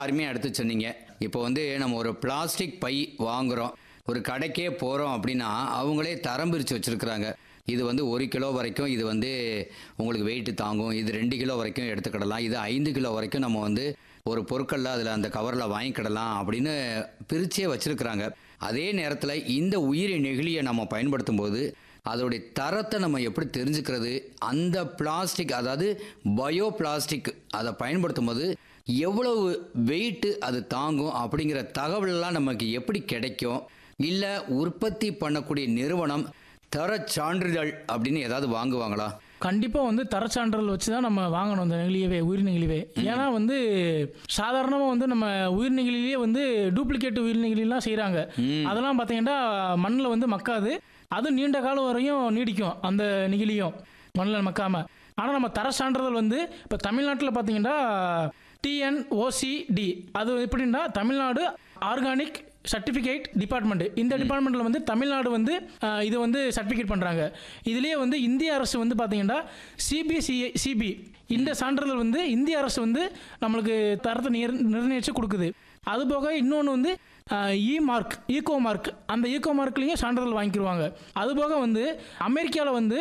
அருமையாக எடுத்து சொன்னீங்க இப்போ வந்து நம்ம ஒரு பிளாஸ்டிக் பை வாங்குறோம் ஒரு கடைக்கே போகிறோம் அப்படின்னா அவங்களே தரம் பிரித்து வச்சுருக்குறாங்க இது வந்து ஒரு கிலோ வரைக்கும் இது வந்து உங்களுக்கு வெயிட் தாங்கும் இது ரெண்டு கிலோ வரைக்கும் எடுத்துக்கிடலாம் இது ஐந்து கிலோ வரைக்கும் நம்ம வந்து ஒரு பொருட்களில் அதில் அந்த கவரில் வாங்கிக்கிடலாம் அப்படின்னு பிரிச்சே வச்சுருக்குறாங்க அதே நேரத்தில் இந்த உயிரி நெகிழியை நம்ம பயன்படுத்தும் போது அதோடைய தரத்தை நம்ம எப்படி தெரிஞ்சுக்கிறது அந்த பிளாஸ்டிக் அதாவது பயோ பிளாஸ்டிக் அதை பயன்படுத்தும் போது எவ்வளவு வெயிட்டு அது தாங்கும் அப்படிங்கிற தகவலெல்லாம் நமக்கு எப்படி கிடைக்கும் இல்லை உற்பத்தி பண்ணக்கூடிய நிறுவனம் தரச் சான்றிதழ் அப்படின்னு ஏதாவது வாங்குவாங்களா கண்டிப்பாக வந்து தரச்சான்றிதழ் வச்சு தான் நம்ம வாங்கணும் இந்த நெகிழியவே உயிர் நெகிழிவே ஏன்னா வந்து சாதாரணமாக வந்து நம்ம உயிர் நெகிழிலேயே வந்து டூப்ளிகேட் உயிர் நெகிழிலாம் செய்கிறாங்க அதெல்லாம் பார்த்தீங்கன்னா மண்ணில் வந்து மக்காது அது நீண்ட காலம் வரையும் நீடிக்கும் அந்த நெகிழியும் மண்ணில் மக்காமல் ஆனால் நம்ம தர சான்றிதழ் வந்து இப்போ தமிழ்நாட்டில் பார்த்தீங்கன்னா டிஎன்ஓசிடி அது எப்படின்னா தமிழ்நாடு ஆர்கானிக் சர்டிஃபிகேட் டிபார்ட்மெண்ட் இந்த டிபார்ட்மெண்ட்டில் வந்து தமிழ்நாடு வந்து அஹ், இது வந்து சர்டிஃபிகேட் பண்ணுறாங்க இதுலேயே வந்து இந்திய அரசு வந்து பார்த்தீங்கன்னா சிபிசிஐ சிபி இந்த சான்றிதழ் வந்து இந்திய அரசு வந்து நம்மளுக்கு தரத்தை நிர் நிர்ணயிச்சு கொடுக்குது அதுபோக இன்னொன்று வந்து இ மார்க் ஈகோ மார்க் அந்த ஈகோ மார்க்லேயும் சான்றிதழ் வாங்கிக்கிருவாங்க அதுபோக வந்து அமெரிக்காவில் வந்து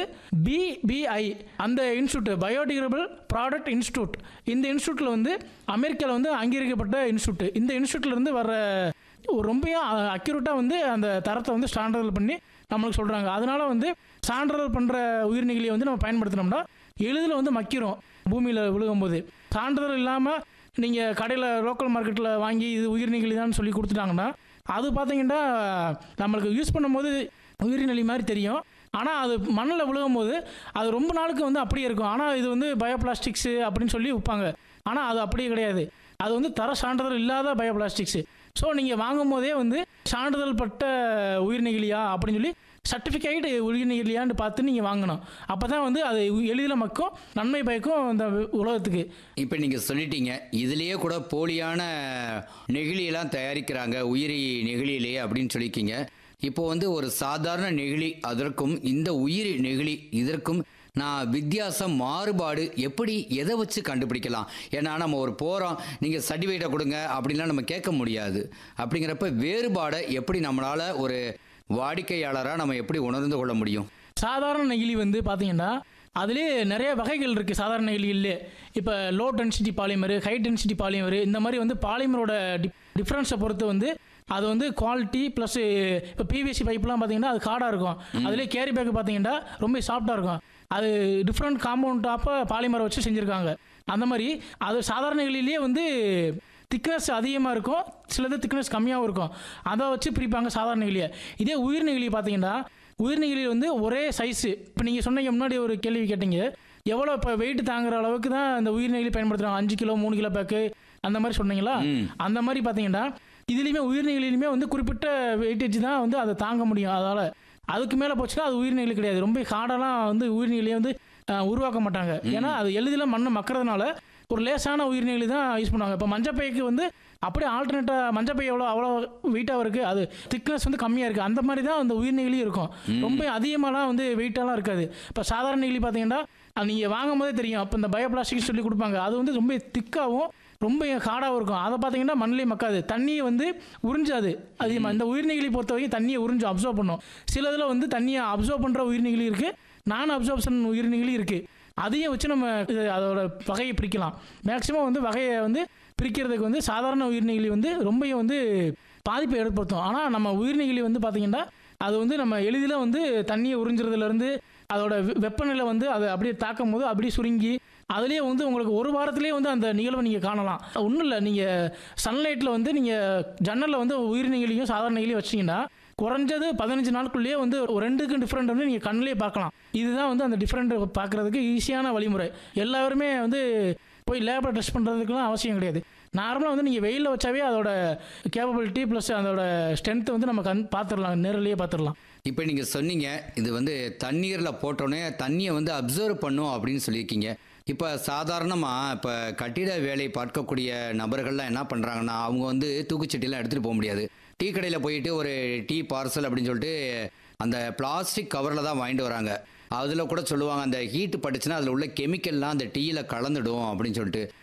பிபிஐ அந்த இன்ஸ்டியூட் பயோடிகிரபிள் ப்ராடக்ட் இன்ஸ்டியூட் இந்த இன்ஸ்டியூட்டில் வந்து அமெரிக்காவில் வந்து அங்கீகரிக்கப்பட்ட இன்ஸ்டியூட் இந்த இன்ஸ்டியூட்ல இருந்து வர ஒரு ரொம்ப அக்யூரேட்டாக வந்து அந்த தரத்தை வந்து சான்றிதழ் பண்ணி நம்மளுக்கு சொல்கிறாங்க அதனால வந்து சான்றிதழ் பண்ணுற உயிர்நீகிலியை வந்து நம்ம பயன்படுத்தினோம்னா எளிதில் வந்து மக்கிறோம் பூமியில் விழுகும்போது சான்றிதழ் இல்லாமல் நீங்கள் கடையில் லோக்கல் மார்க்கெட்டில் வாங்கி இது உயிர்நீகிலி தான் சொல்லி கொடுத்துட்டாங்கன்னா அது பார்த்தீங்கன்னா நம்மளுக்கு யூஸ் பண்ணும்போது உயிர்நெலி மாதிரி தெரியும் ஆனால் அது மண்ணில் விழுகும்போது அது ரொம்ப நாளுக்கு வந்து அப்படியே இருக்கும் ஆனால் இது வந்து பயோபிளாஸ்டிக்ஸு அப்படின்னு சொல்லி விற்பாங்க ஆனால் அது அப்படியே கிடையாது அது வந்து தர சான்றிதழ் இல்லாத பயோபிளாஸ்டிக்ஸு ஸோ நீங்கள் வாங்கும் போதே வந்து சான்றிதழ் பட்ட உயிர்நெகிழியா அப்படின்னு சொல்லி சர்டிஃபிகேட் உயிர்நெகிழியான்னு பார்த்து நீங்கள் வாங்கணும் அப்போ தான் வந்து அது எளிதில் மக்கும் நன்மை பயக்கும் இந்த உலகத்துக்கு இப்போ நீங்கள் சொல்லிட்டீங்க இதுலேயே கூட போலியான நெகிழியெல்லாம் தயாரிக்கிறாங்க உயிரி நெகிழியிலேயே அப்படின்னு சொல்லியிருக்கீங்க இப்போ வந்து ஒரு சாதாரண நெகிழி அதற்கும் இந்த உயிரி நெகிழி இதற்கும் நான் வித்தியாசம் மாறுபாடு எப்படி எதை வச்சு கண்டுபிடிக்கலாம் ஏன்னா நம்ம ஒரு போகிறோம் நீங்கள் சர்டிஃபிகேட்டை கொடுங்க அப்படின்லாம் நம்ம கேட்க முடியாது அப்படிங்கிறப்ப வேறுபாடை எப்படி நம்மளால் ஒரு வாடிக்கையாளராக நம்ம எப்படி உணர்ந்து கொள்ள முடியும் சாதாரண நெகிழி வந்து பார்த்தீங்கன்னா அதுலேயே நிறைய வகைகள் இருக்குது சாதாரண நெகிழியிலே இப்போ low density polymer high density polymer இந்த மாதிரி வந்து பாலிமரோட டிப் டிஃப்ரென்ஸை பொறுத்து வந்து அது வந்து குவாலிட்டி ப்ளஸ் இப்போ பிவிசி பைப்லாம் பார்த்தீங்கன்னா அது ஹார்டாக இருக்கும் அதுலேயே கேரி பேக் பார்த்தீங்கன்னா ரொம்ப சாஃப்டாக இருக்கும் அது டிஃப்ரெண்ட் காம்பவுண்ட் டாப்பை பாலிமரை வச்சு செஞ்சுருக்காங்க அந்த மாதிரி அது சாதாரண நெகிழியிலேயே வந்து திக்னஸ் அதிகமாக இருக்கும் சிலது திக்னஸ் கம்மியாகவும் இருக்கும் அதை வச்சு பிரிப்பாங்க சாதாரண நெகிழியை இதே உயிர் நெகிழி பார்த்தீங்கன்னா உயிர் நெகிழி வந்து ஒரே சைஸு இப்போ நீங்கள் சொன்னீங்க முன்னாடி ஒரு கேள்வி கேட்டீங்க எவ்வளோ இப்போ வெயிட் தாங்குற அளவுக்கு தான் அந்த உயிர் நெகிழி பயன்படுத்துகிறாங்க அஞ்சு கிலோ மூணு கிலோ பேக்கு அந்த மாதிரி சொன்னீங்களா அந்த மாதிரி பார்த்தீங்கன்னா இதுலேயுமே உயிர் நெகிழிலுமே வந்து குறிப்பிட்ட வெயிட்டேஜ் தான் வந்து அதை தாங்க முடியும் அதால் அதுக்கு மேலே போச்சுன்னா அது உயிர் நெகிழி கிடையாது ரொம்ப ஹார்டெல்லாம் வந்து உயிர் நெகிழியை வந்து அஹ், உருவாக்க மாட்டாங்க ஏன்னா அது எளிதில் மண்ணை மக்கறதுனால ஒரு லேசான உயிர்நீலி தான் யூஸ் பண்ணுவாங்க இப்போ மஞ்சப்பைக்கு வந்து அப்படியே ஆல்டர்னேட்டாக மஞ்சப்பை எவ்வளோ அவ்வளோ வெயிட்டாக இருக்குது அது திக்னஸ் வந்து கம்மியாக இருக்குது அந்த மாதிரி தான் அந்த உயிர்நெகிழியும் இருக்கும் ரொம்ப அதிகமாலாம் வந்து வெயிட்டாலாம் இருக்காது இப்போ சாதாரண நெகிழி பார்த்தீங்கன்னா நீங்கள் வாங்கும் போதே தெரியும் அப்போ இந்த பயோபிளாஸ்டிக் சொல்லி கொடுப்பாங்க அது வந்து ரொம்ப திக்காகவும் ரொம்ப ஹார்டாகவும் இருக்கும் அதை பார்த்தீங்கன்னா மண்ணிலே மக்காது தண்ணியை வந்து உறிஞ்சாது அதிகமாக இந்த உயிர்நெகிழி பொறுத்த வரைக்கும் தண்ணியை உறிஞ்சு அப்சர்வ் பண்ணும் சில இதில் வந்து தண்ணியை அப்சர்வ் பண்ணுற உயிர்நெகிழி இருக்குது நான் அப்சர்ப்ஷன் உயிர்நெகிழி இருக்குது அதையும் வச்சு நம்ம இது அதோட வகையை பிரிக்கலாம் மேக்ஸிமம் வந்து வகையை வந்து பிரிக்கிறதுக்கு வந்து சாதாரண உயிர்நெகிழி வந்து ரொம்பவும் வந்து பாதிப்பை ஏற்படுத்தும் ஆனால் நம்ம உயிர்நெகிழி வந்து பார்த்திங்கன்னா அது வந்து நம்ம எளிதில் வந்து தண்ணியை உறிஞ்சுறதுலேருந்து அதோட வெ- வெப்பநிலை வந்து அதை அப்படியே தாக்கும் போது அப்படியே சுருங்கி அதுலேயே வந்து உங்களுக்கு ஒரு வாரத்திலேயே வந்து அந்த நிகழ்வை நீங்கள் காணலாம் ஒன்றும் இல்லை நீங்கள் சன்லைட்டில் வந்து நீங்கள் ஜன்னலில் வந்து உயிர்நெகிழியும் சாதாரண நெகிழியும் வச்சிங்கன்னா குறைஞ்சது பதினஞ்சு நாளுக்குள்ளேயே வந்து ஒரு ரெண்டுக்கும் டிஃப்ரெண்ட் வந்து நீங்கள் கண்ணிலே பார்க்கலாம் இதுதான் வந்து அந்த டிஃப்ரெண்ட் பார்க்குறதுக்கு ஈஸியான வழிமுறை எல்லாருமே வந்து போய் லேபில் டெஸ்ட் பண்ணுறதுக்குலாம் அவசியம் கிடையாது நார்மலாக வந்து நீங்கள் வெயிலில் வச்சாவே அதோட கேப்பபிலிட்டி ப்ளஸ் அதோட ஸ்ட்ரென்த்தை வந்து நம்ம கண் பார்த்துடலாம் நேரிலேயே பார்த்துடலாம் இப்போ நீங்கள் சொன்னீங்க இது வந்து தண்ணீரில் போட்டோன்னே தண்ணியை வந்து அப்சர்வ் பண்ணும் அப்படின்னு சொல்லியிருக்கீங்க இப்போ சாதாரணமாக இப்போ கட்டிட வேலை பார்க்கக்கூடிய நபர்கள்லாம் என்ன பண்ணுறாங்கன்னா அவங்க வந்து தூக்குச்சட்டிலாம் எடுத்துகிட்டு போக முடியாது டீ கடையில் போயிட்டு ஒரு டீ பார்சல் அப்படின்னு சொல்லிட்டு அந்த பிளாஸ்டிக் கவரில் தான் வாங்கிட்டு வராங்க அதில் கூட சொல்லுவாங்க அந்த ஹீட் பட்டுச்சுன்னா அதில் உள்ள கெமிக்கல்லாம் அந்த டீயில் கலந்துடும் அப்படின்னு சொல்லிட்டு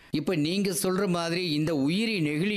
இப்போ நீங்கள் சொல்கிற மாதிரி இந்த உயிரி நெகிழி